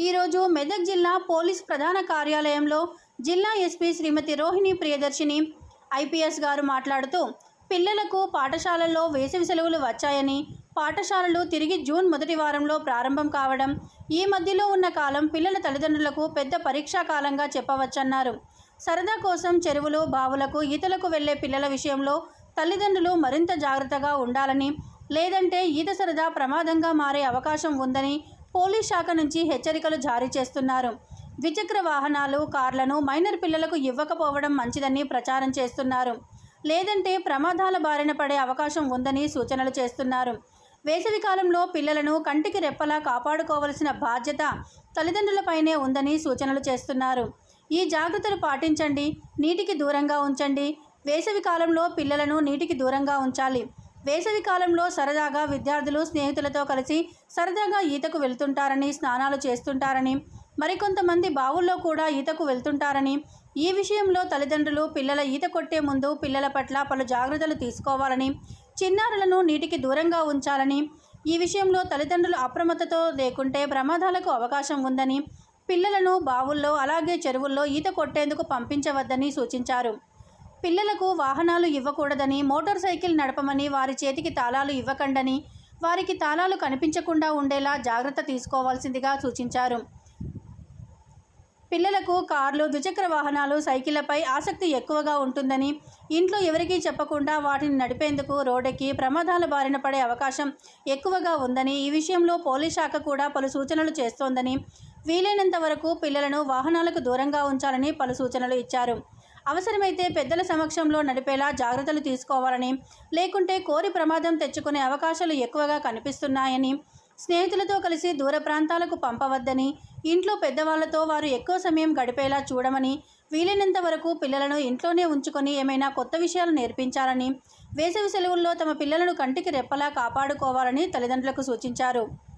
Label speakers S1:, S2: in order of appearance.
S1: ఈరోజు మెదక్ జిల్లా పోలీస్ ప్రధాన కార్యాలయంలో జిల్లా ఎస్పీ శ్రీమతి రోహిణి ప్రియదర్శిని ఐపీఎస్ గారు మాట్లాడుతూ పిల్లలకు పాఠశాలల్లో వేసవి సెలవులు వచ్చాయని పాఠశాలలు తిరిగి జూన్ మొదటి వారంలో ప్రారంభం కావడం ఈ మధ్యలో ఉన్న కాలం పిల్లల తల్లిదండ్రులకు పెద్ద పరీక్షా కాలంగా చెప్పవచ్చన్నారు సరదా కోసం చెరువులు బావులకు ఈతలకు వెళ్లే పిల్లల విషయంలో తల్లిదండ్రులు మరింత జాగ్రత్తగా ఉండాలని లేదంటే ఈత సరదా ప్రమాదంగా మారే అవకాశం ఉందని పోలీస్ శాఖ నుంచి హెచ్చరికలు జారీ చేస్తున్నారు ద్విచక్ర వాహనాలు కార్లను మైనర్ పిల్లలకు ఇవ్వకపోవడం మంచిదని ప్రచారం చేస్తున్నారు లేదంటే ప్రమాదాల బారిన పడే అవకాశం ఉందని సూచనలు చేస్తున్నారు వేసవి కాలంలో పిల్లలను కంటికి రెప్పలా కాపాడుకోవలసిన బాధ్యత తల్లిదండ్రులపైనే ఉందని సూచనలు చేస్తున్నారు ఈ జాగ్రత్తలు పాటించండి నీటికి దూరంగా ఉంచండి వేసవి కాలంలో పిల్లలను నీటికి దూరంగా ఉంచాలి వేసవి కాలంలో సరదాగా విద్యార్థులు స్నేహితులతో కలిసి సరదాగా ఈతకు వెళ్తుంటారని స్నానాలు చేస్తుంటారని మరికొంతమంది బావుల్లో కూడా ఈతకు వెళ్తుంటారని ఈ విషయంలో తల్లిదండ్రులు పిల్లల ఈత కొట్టే ముందు పిల్లల పట్ల పలు జాగ్రత్తలు తీసుకోవాలని చిన్నారులను నీటికి దూరంగా ఉంచాలని ఈ విషయంలో తల్లిదండ్రులు అప్రమత్తతో లేకుంటే ప్రమాదాలకు అవకాశం ఉందని పిల్లలను బావుల్లో అలాగే చెరువుల్లో ఈత కొట్టేందుకు పంపించవద్దని సూచించారు పిల్లలకు వాహనాలు ఇవ్వకూడదని మోటార్ సైకిల్ నడపమని వారి చేతికి తాళాలు ఇవ్వకండని వారికి తాళాలు కనిపించకుండా ఉండేలా జాగ్రత్త తీసుకోవాల్సిందిగా సూచించారు పిల్లలకు కార్లు ద్విచక్ర వాహనాలు సైకిళ్లపై ఆసక్తి ఎక్కువగా ఉంటుందని ఇంట్లో ఎవరికీ చెప్పకుండా వాటిని నడిపేందుకు రోడ్డెక్కి ప్రమాదాల బారిన పడే అవకాశం ఎక్కువగా ఉందని ఈ విషయంలో పోలీస్ శాఖ కూడా పలు సూచనలు చేస్తోందని వీలైనంత వరకు పిల్లలను వాహనాలకు దూరంగా ఉంచాలని పలు సూచనలు ఇచ్చారు అవసరమైతే పెద్దల సమక్షంలో నడిపేలా జాగ్రత్తలు తీసుకోవాలని లేకుంటే కోరి ప్రమాదం తెచ్చుకునే అవకాశాలు ఎక్కువగా కనిపిస్తున్నాయని స్నేహితులతో కలిసి దూర ప్రాంతాలకు పంపవద్దని ఇంట్లో పెద్దవాళ్లతో వారు ఎక్కువ సమయం గడిపేలా చూడమని వీలైనంత వరకు పిల్లలను ఇంట్లోనే ఉంచుకొని ఏమైనా కొత్త విషయాలు నేర్పించాలని వేసవి సెలవుల్లో తమ పిల్లలను కంటికి రెప్పలా కాపాడుకోవాలని తల్లిదండ్రులకు సూచించారు